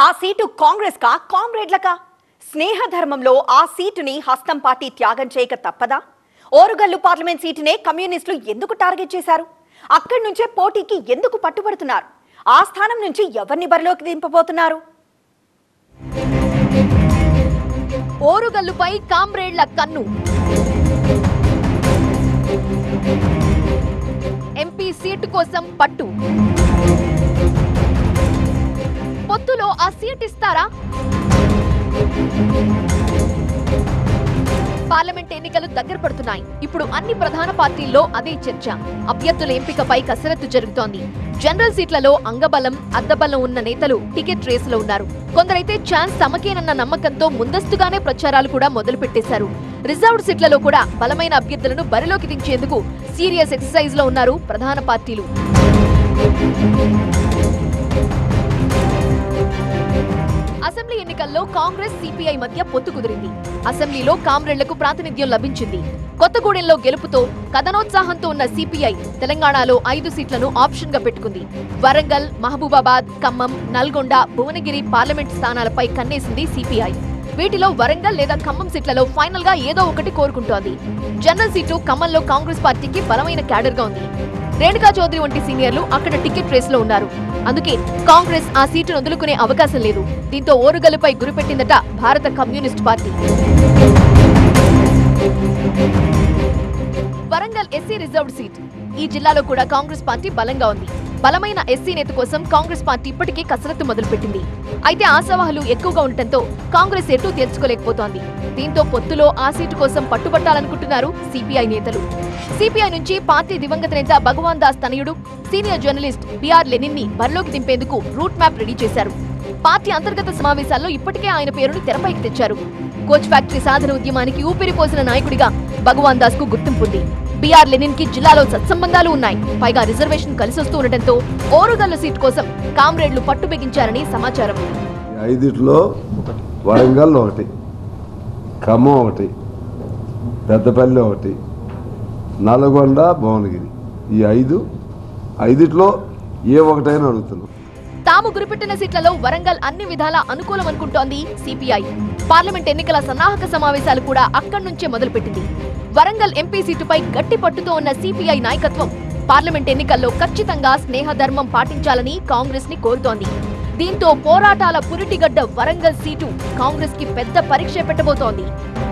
ఆ సీటు కాంగ్రెస్ కా కామ్రేడ్లకా స్నేహధర్మంలో ఆ సీటుని హస్తం పార్టీ త్యాగం చేయక తప్పదా ఓరుగల్లు పార్లమెంట్ సీటునే కమ్యూనిస్టులు ఎందుకు టార్గెట్ చేశారు అక్కడి నుంచే పోటీకి ఎందుకు పట్టుబడుతున్నారు ఆ స్థానం నుంచి ఎవరిని బరిలోకి దింపబోతున్నారు ఓరుగల్లుపై కామ్రేడ్ల కన్ను ఎంపీ సీటు కోసం పట్టు పొత్తులో ఆ సీట్ ఇస్తారా పార్లమెంట్ ఎన్నికలు దగ్గర పడుతున్నాయి ఇప్పుడు అన్ని ప్రధాన పార్టీల్లో అదే చర్చ అభ్యర్థుల ఎంపికపై కసరత్తు జరుగుతోంది జనరల్ సీట్లలో అంగబలం అద్దబలం ఉన్న నేతలు టికెట్ రేసులో ఉన్నారు కొందరైతే ఛాన్స్ తమకేనన్న నమ్మకంతో ముందస్తుగానే ప్రచారాలు కూడా మొదలు పెట్టేశారు రిజర్వ్డ్ సీట్లలో కూడా బలమైన అభ్యర్థులను బరిలోకి దించేందుకు సీరియస్ ఎక్సర్సైజ్ లో ఉన్నారు ప్రధాన పార్టీలు అసెంబ్లీ ఎన్నికల్లో కాంగ్రెస్ సిపిఐ మధ్య పొత్తు కుదిరింది అసెంబ్లీలో కామ్రేళ్లకు ప్రాతినిధ్యం లభించింది కొత్తగూడెంలో గెలుపుతో కథనోత్సాహంతో ఉన్న సిపిఐ తెలంగాణలో ఐదు సీట్లను ఆప్షన్ గా పెట్టుకుంది వరంగల్ మహబూబాబాద్ ఖమ్మం నల్గొండ భువనగిరి పార్లమెంట్ స్థానాలపై కన్నేసింది సిపిఐ వీటిలో వరంగల్ లేదా ఖమ్మం సీట్లలో ఫైనల్ గా ఏదో ఒకటి కోరుకుంటోంది జనరల్ సీటు ఖమ్మంలో కాంగ్రెస్ పార్టీకి బలమైన క్యాడర్ గా ఉంది రేణుకా చౌదరి వంటి సీనియర్లు అక్కడ టికెట్ రేస్ లో ఉన్నారు అందుకే కాంగ్రెస్ ఆ సీటును వదులుకునే అవకాశం లేదు దీంతో ఓరుగల్లుపై గురిపెట్టిందట Bharata communist party Warangal SC reserved seat ఈ జిల్లాలో కూడా కాంగ్రెస్ పార్టీ బలంగా ఉంది బలమైన ఎస్సీ నేత కోసం కాంగ్రెస్ పార్టీ ఇప్పటికే కసరత్తు మొదలుపెట్టింది అయితే ఆశావాహులు ఎక్కువగా ఉండటంతో కాంగ్రెస్ ఎటూ తేల్చుకోలేకపోతోంది దీంతో పొత్తులో ఆ సీటు కోసం పట్టుబట్టాలనుకుంటున్నారు సిపిఐ నేతలు సిపిఐ నుంచి పార్టీ దివంగత నేత భగవాన్ దాస్ తనయుడు సీనియర్ జర్నలిస్ట్ బిఆర్ లెనిన్ ని బరిలోకి దింపేందుకు రూట్ మ్యాప్ రెడీ చేశారు పార్టీ అంతర్గత సమావేశాల్లో ఇప్పటికే ఆయన పేరును తెరపైకి తెచ్చారు కోచ్ ఫ్యాక్టరీ సాధన ఉద్యమానికి ఊపిరిపోసిన నాయకుడిగా భగవాన్ దాస్ కు గుర్తింపుంది బిఆర్ లెనిన్ కి జిల్లాలో సత్సంబంధాలు ఉన్నాయి పైగా రిజర్వేషన్ కలిసొస్తూ ఉండటంతో ఓరుగల్లు సీట్ కోసం కామ్రేడ్లు పట్టు బిగించారని సమాచారం ఈ ఐదిట్లో వరంగల్ ఒకటి ఖమ్మం ఒకటి పెద్దపల్లి ఒకటి నల్గొండ భువనగిరి ఈ ఐదు ఐదిట్లో ఏ ఒకటైనా అడుగుతున్నాం తాము గురిపెట్టిన సీట్లలో వరంగల్ అన్ని విధాలా అనుకూలం అనుకుంటోంది సిపిఐ పార్లమెంట్ ఎన్నికల సన్నాహక సమావేశాలు కూడా అక్కడి నుంచే మొదలుపెట్టింది వరంగల్ ఎంపీ సీటుపై గట్టి పట్టుతో ఉన్న సిపిఐ నాయకత్వం పార్లమెంట్ ఎన్నికల్లో ఖచ్చితంగా స్నేహధర్మం పాటించాలని కాంగ్రెస్ ని కోరుతోంది దీంతో పోరాటాల పురిటిగడ్డ వరంగల్ సీటు కాంగ్రెస్ కి పెద్ద పరీక్ష పెట్టబోతోంది